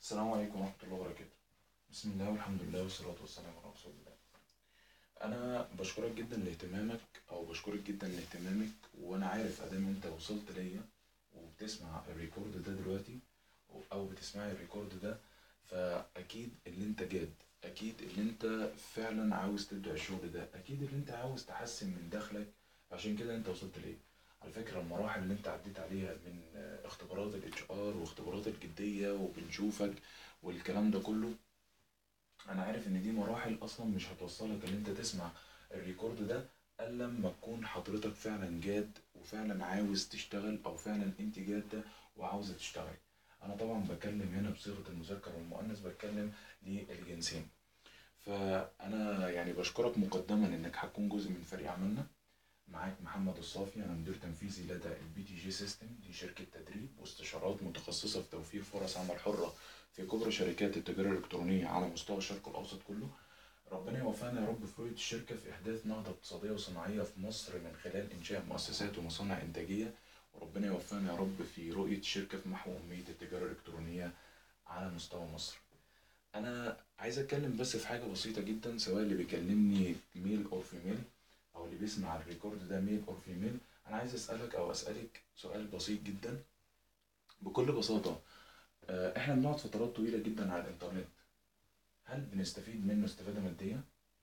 السلام عليكم ورحمة الله وبركاته بسم الله والحمد لله والصلاة والسلام على رسول الله أنا بشكرك جدا لاهتمامك أو بشكرك جدا لاهتمامك وأنا عارف أدام أنت وصلت ليا وبتسمع الريكورد ده دلوقتي أو بتسمعي الريكورد ده فأكيد اللي أنت جاد أكيد اللي أنت فعلا عاوز تبدأ الشغل ده أكيد اللي أنت عاوز تحسن من دخلك عشان كده أنت وصلت ليا على فكرة المراحل اللي أنت عديت عليها من آه، اختبارات الاتش ار واختبارات الجدية وبنشوفك والكلام ده كله انا عارف ان دي مراحل اصلا مش هتوصلك ان انت تسمع الريكورد ده الا لما تكون حضرتك فعلا جاد وفعلا عاوز تشتغل او فعلا انت جادة وعاوزة تشتغل انا طبعا بتكلم هنا بصيغة المذكر والمؤنث بتكلم للجنسين فانا يعني بشكرك مقدما انك هتكون جزء من فريق عملنا معاك محمد الصافي انا مدير تنفيذي لدى البي تي جي سيستم دي شركة تدريب واستشارات متخصصة في توفير فرص عمل حرة في كبرى شركات التجارة الإلكترونية على مستوى الشرق الأوسط كله ربنا يوفقنا يا رب في رؤية الشركة في إحداث نهضة اقتصادية وصناعية في مصر من خلال إنشاء مؤسسات ومصانع إنتاجية وربنا يوفقنا يا رب في رؤية الشركة في محو أمية التجارة الإلكترونية على مستوى مصر أنا عايز أتكلم بس في حاجة بسيطة جدا سواء اللي بيكلمني ميل أو فيميل أو اللي بيسمع الريكورد ده ميل أو فيميل أنا عايز أسألك أو أسألك سؤال بسيط جدا بكل بساطة آه، احنا بنقعد فترات طويلة جدا على الانترنت هل بنستفيد منه استفادة مادية؟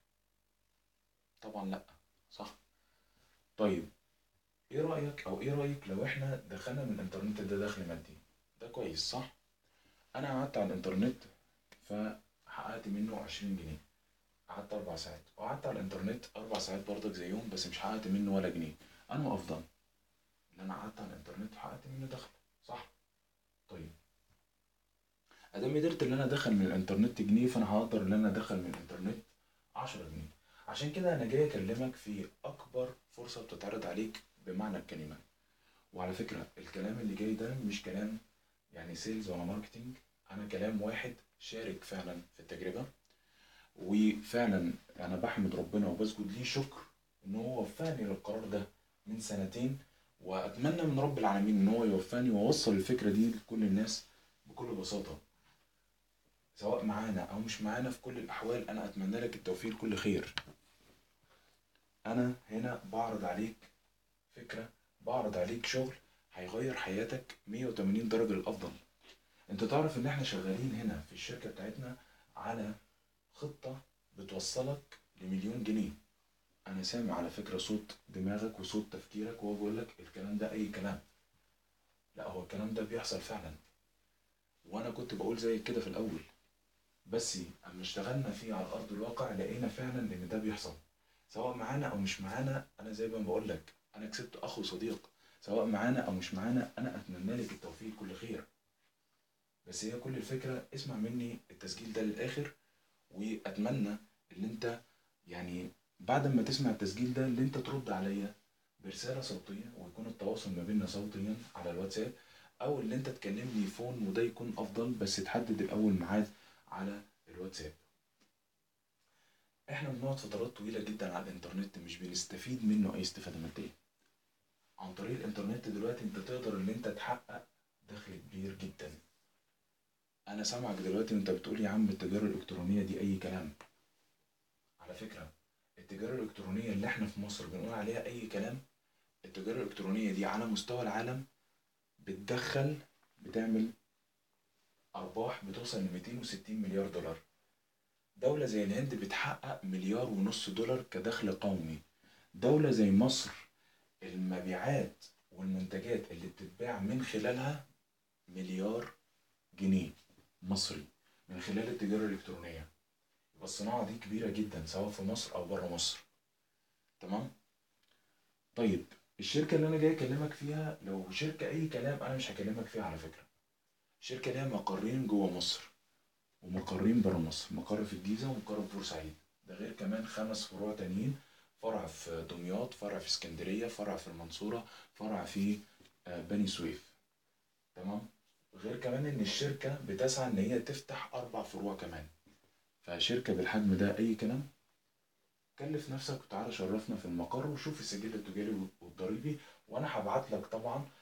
طبعا لا صح طيب ايه رأيك او ايه رأيك لو احنا دخلنا من الانترنت ده دخل مادي ده كويس صح انا قعدت على الانترنت فحققت منه عشرين جنيه قعدت اربع ساعات وقعدت على الانترنت اربع ساعات برضك زيهم بس مش حققت منه ولا جنيه انا افضل ان انا قعدت على الانترنت وحققت منه دخل صح طيب ادام قدرت ان انا ادخل من الانترنت جنيه فانا هقدر ان انا ادخل من الانترنت 10 جنيه عشان كده انا جاي اكلمك في اكبر فرصه بتتعرض عليك بمعنى الكلمه وعلى فكره الكلام اللي جاي ده مش كلام يعني سيلز ولا ماركتينج انا كلام واحد شارك فعلا في التجربه وفعلا انا بحمد ربنا وبسجد ليه شكر ان هو وفاني للقرار ده من سنتين واتمنى من رب العالمين ان هو يوفاني واوصل الفكره دي لكل الناس بكل بساطه سواء معانا او مش معانا في كل الاحوال انا اتمنى لك التوفيق كل خير انا هنا بعرض عليك فكره بعرض عليك شغل هيغير حياتك 180 درجه للافضل انت تعرف ان احنا شغالين هنا في الشركه بتاعتنا على خطه بتوصلك لمليون جنيه انا سامع على فكره صوت دماغك وصوت تفكيرك وهو بيقول لك الكلام ده اي كلام لا هو الكلام ده بيحصل فعلا وانا كنت بقول زي كده في الاول بس اما اشتغلنا فيه على ارض الواقع لقينا فعلا ان ده بيحصل سواء معانا او مش معانا انا زي ما بقول لك انا كسبت اخ وصديق سواء معانا او مش معانا انا اتمنى لك التوفيق كل خير بس هي كل الفكره اسمع مني التسجيل ده للاخر واتمنى ان انت يعني بعد ما تسمع التسجيل ده اللي انت ترد عليا برساله صوتيه ويكون التواصل ما بيننا صوتيا على الواتساب او اللي انت تكلمني فون وده يكون افضل بس تحدد الاول ميعاد على الواتساب احنا بنقعد فترات طويلة جدا على الانترنت مش بنستفيد منه اي استفادة مادية عن طريق الانترنت دلوقتي انت تقدر ان انت تحقق دخل كبير جدا انا سامعك دلوقتي وانت بتقول يا عم التجارة الالكترونية دي اي كلام على فكرة التجارة الالكترونية اللي احنا في مصر بنقول عليها اي كلام التجارة الالكترونية دي على مستوى العالم بتدخل بتعمل أرباح بتوصل ل 260 مليار دولار دولة زي الهند بتحقق مليار ونص دولار كدخل قومي دولة زي مصر المبيعات والمنتجات اللي بتتباع من خلالها مليار جنيه مصري من خلال التجارة الإلكترونية يبقى الصناعة دي كبيرة جدا سواء في مصر أو بره مصر تمام طيب الشركة اللي أنا جاي أكلمك فيها لو شركة أي كلام أنا مش هكلمك فيها على فكرة شركة ليها مقرين جوه مصر ومقرين بره مصر مقر في الجيزة ومقر في بورسعيد ده غير كمان خمس فروع تانيين فرع في دمياط فرع في اسكندرية فرع في المنصورة فرع في آه، بني سويف تمام غير كمان ان الشركة بتسعى ان هي تفتح اربع فروع كمان فشركة بالحجم ده اي كلام كلف نفسك وتعالى شرفنا في المقر وشوف السجل التجاري والضريبي وانا هبعت لك طبعا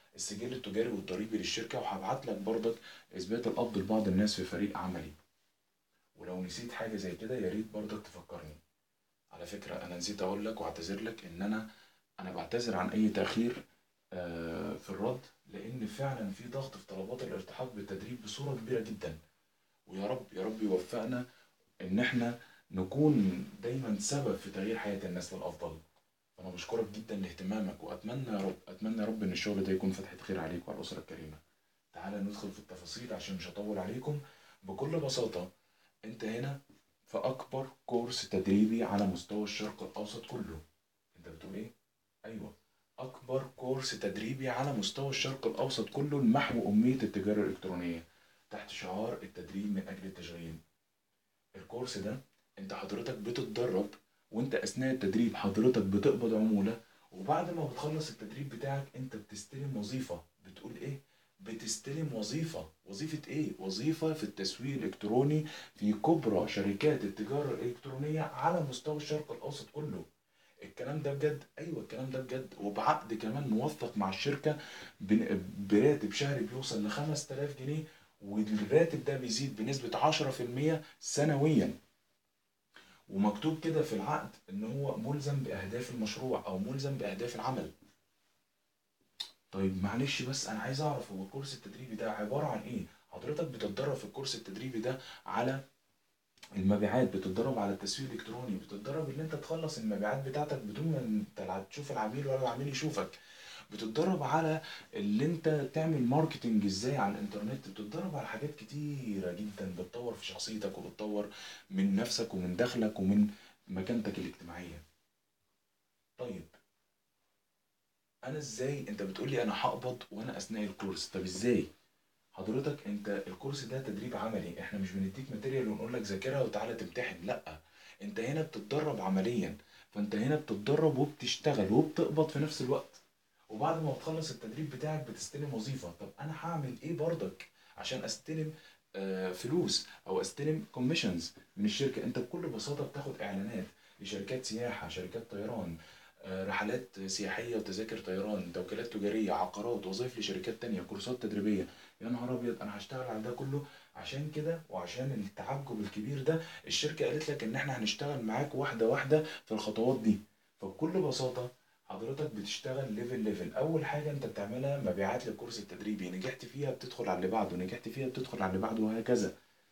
السجل التجاري والضريبي للشركه وهبعت لك برضك اثبات القبض لبعض الناس في فريق عملي ولو نسيت حاجه زي كده يا ريت برضك تفكرني على فكره انا نسيت اقول لك واعتذر لك ان انا انا بعتذر عن اي تاخير آه، في الرد لان فعلا في ضغط في طلبات الالتحاق بالتدريب بصوره كبيره جدا ويا رب يا رب يوفقنا ان احنا نكون دايما سبب في تغيير حياه الناس للافضل انا بشكرك جدا لاهتمامك واتمنى يا رب اتمنى يا رب ان الشغل ده يكون فتحه خير عليك وعلى الاسره الكريمه تعالى ندخل في التفاصيل عشان مش هطول عليكم بكل بساطه انت هنا في اكبر كورس تدريبي على مستوى الشرق الاوسط كله انت بتقول ايه ايوه اكبر كورس تدريبي على مستوى الشرق الاوسط كله لمحو اميه التجاره الالكترونيه تحت شعار التدريب من اجل التشغيل الكورس ده انت حضرتك بتتدرب وانت اثناء التدريب حضرتك بتقبض عمولة وبعد ما بتخلص التدريب بتاعك انت بتستلم وظيفة بتقول ايه بتستلم وظيفة وظيفة ايه وظيفة في التسويق الالكتروني في كبرى شركات التجارة الالكترونية على مستوى الشرق الاوسط كله الكلام ده بجد ايوه الكلام ده بجد وبعقد كمان موثق مع الشركة بن- براتب شهري بيوصل ل 5000 جنيه والراتب ده بيزيد بنسبة 10% سنويا ومكتوب كده في العقد ان هو ملزم باهداف المشروع او ملزم باهداف العمل طيب معلش بس انا عايز اعرف هو الكورس التدريبي ده عبارة عن ايه حضرتك بتتدرب في الكورس التدريبي ده على المبيعات بتتدرب على التسويق الالكتروني بتتدرب ان انت تخلص المبيعات بتاعتك بدون ما انت لا تشوف العميل ولا العميل يشوفك بتتدرب على اللي انت تعمل ماركتنج ازاي على الانترنت بتتدرب على حاجات كتيرة جدا بتطور في شخصيتك وبتطور من نفسك ومن دخلك ومن مكانتك الاجتماعية طيب انا ازاي انت بتقولي انا هقبض وانا اثناء الكورس طب ازاي حضرتك انت الكورس ده تدريب عملي احنا مش بنديك ماتيريال ونقول لك ذاكرها وتعالى تمتحن لا انت هنا بتتدرب عمليا فانت هنا بتتدرب وبتشتغل وبتقبض في نفس الوقت وبعد ما بتخلص التدريب بتاعك بتستلم وظيفة طب انا هعمل ايه برضك عشان استلم آه، فلوس او استلم كوميشنز من الشركة انت بكل بساطة بتاخد اعلانات لشركات سياحة شركات طيران آه، رحلات سياحية وتذاكر طيران توكيلات تجارية عقارات وظائف لشركات تانية كورسات تدريبية يا نهار ابيض انا هشتغل على ده كله عشان كده وعشان التعجب الكبير ده الشركة قالت لك ان احنا هنشتغل معاك واحدة واحدة في الخطوات دي فبكل بساطة حضرتك بتشتغل ليفل ليفل اول حاجة انت بتعملها مبيعات للكورس التدريبي نجحت فيها بتدخل على اللي بعده نجحت فيها بتدخل على اللي بعده وهكذا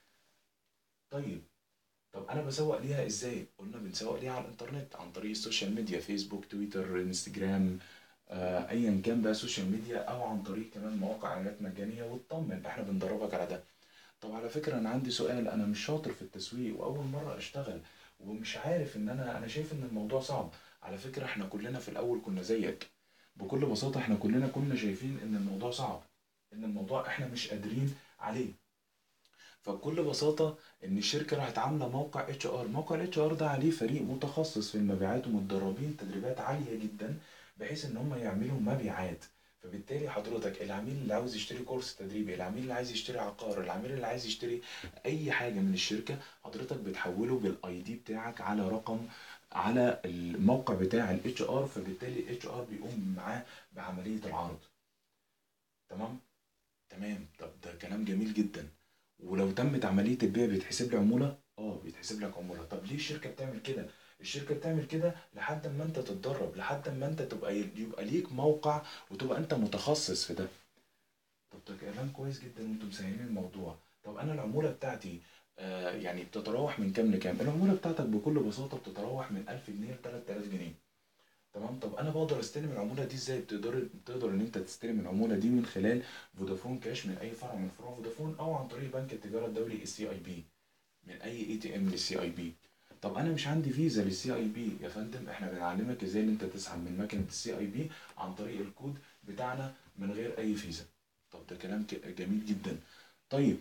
طيب طب انا بسوق ليها ازاي قلنا بنسوق ليها على الانترنت عن طريق السوشيال ميديا فيسبوك تويتر انستجرام آه، ايا كان بقى سوشيال ميديا او عن طريق كمان مواقع اعلانات مجانيه وتطمن احنا بندربك على ده طب على فكره انا عندي سؤال انا مش شاطر في التسويق واول مره اشتغل ومش عارف ان انا انا شايف ان الموضوع صعب على فكره احنا كلنا في الاول كنا زيك بكل بساطه احنا كلنا كنا شايفين ان الموضوع صعب ان الموضوع احنا مش قادرين عليه فبكل بساطة إن الشركة راحت عاملة موقع اتش ار، موقع الاتش ار ده عليه فريق متخصص في المبيعات ومتدربين تدريبات عالية جدا بحيث إن هم يعملوا مبيعات، فبالتالي حضرتك العميل اللي عاوز يشتري كورس تدريبي، العميل اللي عايز يشتري عقار، العميل اللي عايز يشتري أي حاجة من الشركة، حضرتك بتحوله بالاي دي بتاعك على رقم على الموقع بتاع الاتش ار فبالتالي الاتش ار بيقوم معاه بعملية العرض. تمام؟ تمام طب ده كلام جميل جدا ولو تمت عملية البيع بيتحسب لي عمولة؟ اه بيتحسب لك عمولة، طب ليه الشركة بتعمل كده؟ الشركة بتعمل كده لحد ما انت تتدرب، لحد ما انت تبقى يبقى ليك موقع وتبقى انت متخصص في ده. طب ده كلام كويس جدا وانتم مسهلين الموضوع، طب انا العمولة بتاعتي آه يعني بتتراوح من كام لكام؟ العمولة بتاعتك بكل بساطة بتتراوح من 1000 جنيه ل 3000 جنيه. تمام طب انا بقدر استلم العموله دي ازاي بتقدر بتقدر ان انت تستلم العموله دي من خلال فودافون كاش من اي فرع من فروع فودافون او عن طريق بنك التجاره الدولي السي اي بي من اي اي تي ام للسي اي بي طب انا مش عندي فيزا للسي اي بي يا فندم احنا بنعلمك ازاي ان انت تسحب من مكنه السي اي بي عن طريق الكود بتاعنا من غير اي فيزا طب ده كلام ك- جميل جدا طيب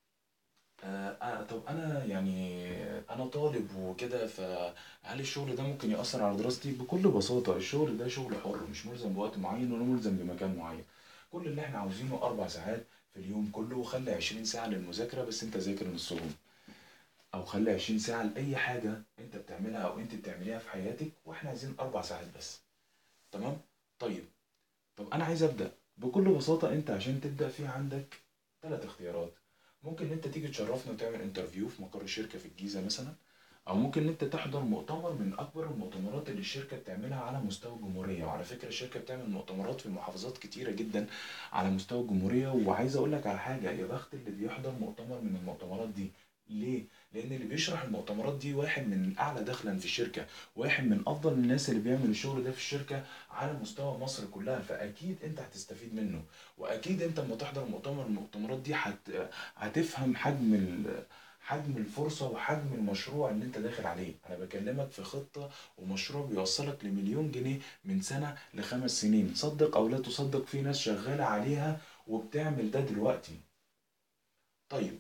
آه آه، طب انا يعني انا طالب وكده فهل الشغل ده ممكن يأثر على دراستي بكل بساطة الشغل ده شغل حر مش ملزم بوقت معين ولا ملزم بمكان معين كل اللي احنا عاوزينه اربع ساعات في اليوم كله وخلي 20 ساعة للمذاكرة بس انت ذاكر نصهم او خلي 20 ساعة لأي حاجة انت بتعملها او انت بتعمليها في حياتك واحنا عايزين اربع ساعات بس تمام طيب طب انا عايز ابدا بكل بساطة انت عشان تبدأ في عندك ثلاث اختيارات ممكن ان انت تيجي تشرفنا وتعمل انترفيو في مقر الشركة في الجيزة مثلا او ممكن ان انت تحضر مؤتمر من اكبر المؤتمرات اللي الشركة بتعملها على مستوى الجمهورية وعلى فكرة الشركة بتعمل مؤتمرات في محافظات كتيرة جدا على مستوى الجمهورية وعايز اقول لك على حاجة يا بخت اللي بيحضر مؤتمر من المؤتمرات دي ليه؟ لأن اللي بيشرح المؤتمرات دي واحد من الأعلى دخلا في الشركة، واحد من أفضل الناس اللي بيعمل الشغل ده في الشركة على مستوى مصر كلها، فأكيد أنت هتستفيد منه، وأكيد أنت لما تحضر مؤتمر من المؤتمرات دي هت... هتفهم حجم ال... حجم الفرصة وحجم المشروع اللي أنت داخل عليه، أنا بكلمك في خطة ومشروع بيوصلك لمليون جنيه من سنة لخمس سنين، صدق أو لا تصدق في ناس شغالة عليها وبتعمل ده دلوقتي. طيب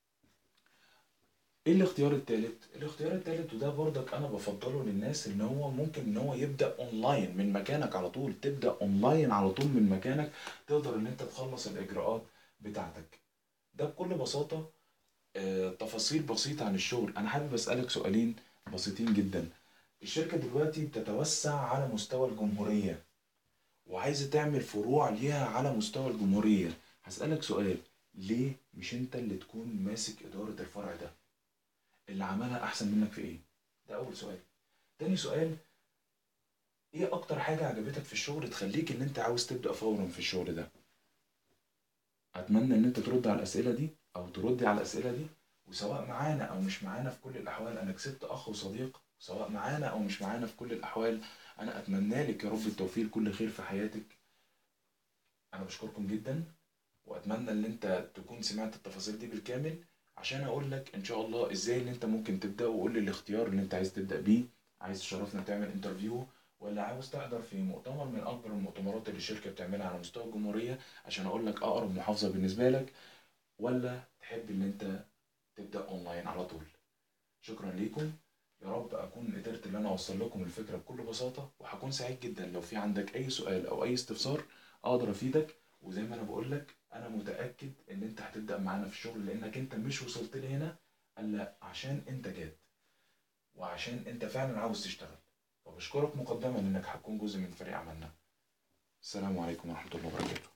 ايه الاختيار التالت؟ الاختيار التالت وده برضك انا بفضله للناس ان هو ممكن ان هو يبدا اونلاين من مكانك على طول تبدا اونلاين على طول من مكانك تقدر ان انت تخلص الاجراءات بتاعتك ده بكل بساطه آه، تفاصيل بسيطه عن الشغل انا حابب اسالك سؤالين بسيطين جدا الشركه دلوقتي بتتوسع على مستوى الجمهوريه وعايزه تعمل فروع ليها على مستوى الجمهوريه هسالك سؤال ليه مش انت اللي تكون ماسك اداره الفرع ده اللي عملها احسن منك في ايه ده اول سؤال تاني سؤال ايه اكتر حاجة عجبتك في الشغل تخليك ان انت عاوز تبدأ فورا في الشغل ده اتمنى ان انت ترد على الاسئلة دي او تردي على الاسئلة دي وسواء معانا او مش معانا في كل الاحوال انا كسبت اخ وصديق سواء معانا او مش معانا في كل الاحوال انا اتمنى لك يا رب التوفيق كل خير في حياتك انا بشكركم جدا واتمنى ان انت تكون سمعت التفاصيل دي بالكامل عشان اقول لك ان شاء الله ازاي ان انت ممكن تبدا وقول لي الاختيار اللي انت عايز تبدا بيه عايز تشرفنا تعمل انترفيو ولا عاوز تحضر في مؤتمر من اكبر المؤتمرات اللي الشركه بتعملها على مستوى الجمهوريه عشان اقول لك اقرب محافظه بالنسبه لك ولا تحب ان انت تبدا اونلاين على طول شكرا ليكم يا رب اكون قدرت ان انا اوصل لكم الفكره بكل بساطه وهكون سعيد جدا لو في عندك اي سؤال او اي استفسار اقدر افيدك وزي ما انا بقول لك انا متاكد ان انت هتبدا معانا في الشغل لانك انت مش وصلت لي هنا الا عشان انت جاد وعشان انت فعلا عاوز تشتغل فبشكرك مقدما انك هتكون جزء من فريق عملنا السلام عليكم ورحمه الله وبركاته